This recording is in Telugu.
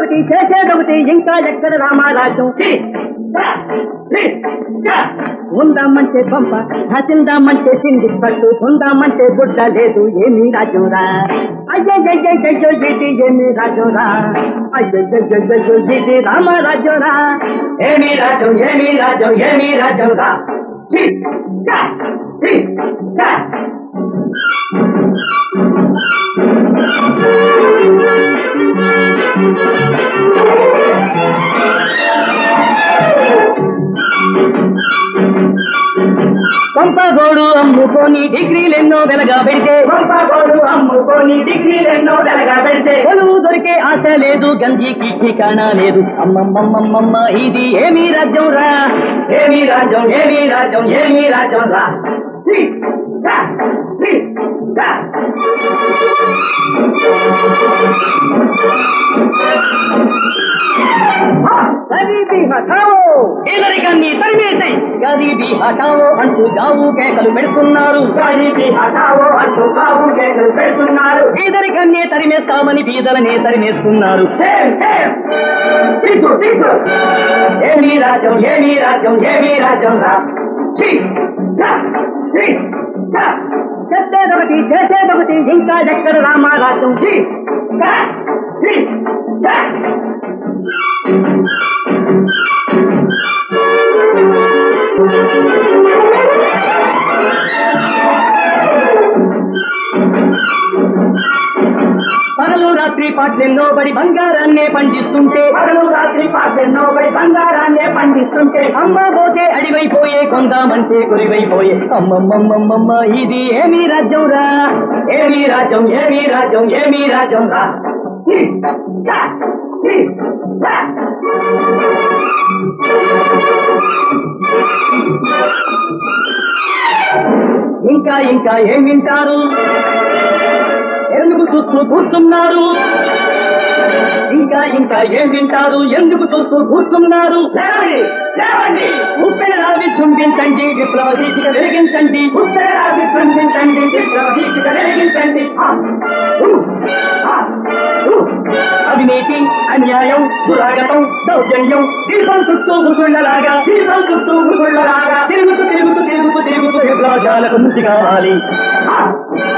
చెప్పేదొకటి చేసేదొకటి ఇంకా ఎక్కడ రామారాజ్యం ఉందామంటే పంప హసిందామంటే తిండి పట్టు ఉందామంటే గుడ్డ లేదు ఏమీ రాజురా అయ్యయ్యయ్యో ఇది ఏమీ రాజురా అయ్యయ్యయ్యో ఇది రామరాజురా ఏమీ రాజు ఏమీ రాజు ఏమీ రాజురా ఛీ! ఛా! ఛీ! ఛా! పంపగోడు అమ్ముకొని డిగ్రీలెన్నో వెలగా పెడితే పంపగోడు అమ్ముకొని డిగ్రీలెన్నో వెలగా పెడితే కొలువు దొరికే ఆశ లేదు గంజికి ఠికానా లేదు అమ్మమ్మమ్మమ్మ ఇది ఏమీ రాజ్యం రా ఏమీ రాజ్యం ఏమీ రాజ్యం ఏమీ రాజ్యం రా ఛీ! ఛా! ఛీ! ఛా! గరీబీ హఠావో పేదరికాన్ని తరిమేసై గరీబీ హఠావో అంటూ గావు కేకలు పెడుతున్నారు గరీబీ హఠావో అంటూ గావు కేకలు పెడుతున్నారు పేదరికాన్ని తరిమేస్తామని బీదలనే తరిమేస్తున్నారు ఏమీ రాజ్యం ఏమీ రాజ్యం ఏమీ రాజ్యం రా ఛీ! ఛా! ఛీ! ఛా! చెప్పేదొకటి చేసేదొకటి ఇంకా ఎక్కడ రామారాజ్యం ఛీ! ఛా! ఛీ! ఛా! పగలు రాత్రి పాటలెన్నో బడి బంగారాన్నే పండిస్తుంటే పగలు రాత్రి పాటలెన్నో బడి బంగారాన్నే పండిస్తుంటే అమ్మ పోతే అడివైపోయే కొందామంటే కొరివైపోయే అమ్మమ్మమ్మమ్మ ఇది ఏమీ రాజ్యం రా ఏమీ రాజ్యం ఏమీ రాజ్యం ఏమీ రాజ్యం రా ఛీ! ఛా! ఛీ! ఛా! ఇంకా ఇంకా ఏం వింటారు ఎందుకు చూస్తూ కూర్చున్నారు ఇంకా ఇంకా ఏం వింటారు ఎందుకు చూస్తూ కూర్చున్నారు లేవండి, లేవండి. ఉప్పెనలా విజృంభించండి విప్లవ దీపిక వెలిగించండి ఉప్పెనలా విజృంభించండి విప్లవ దీపిక వెలిగించండి ఆ, ఊ, ఆ, ఊ. అవినీతి అన్యాయం దురాగతం దౌర్జన్యం దీపం చుట్టూ ముసుళ్ళలాగా దీపం చుట్టూ ముసుళ్ళలాగా తిరుగుతూ తిరుగుతూ తిరుగుతూ తిరుగుతూ విప్లవశాలకు ముసి కావాలి ఆ,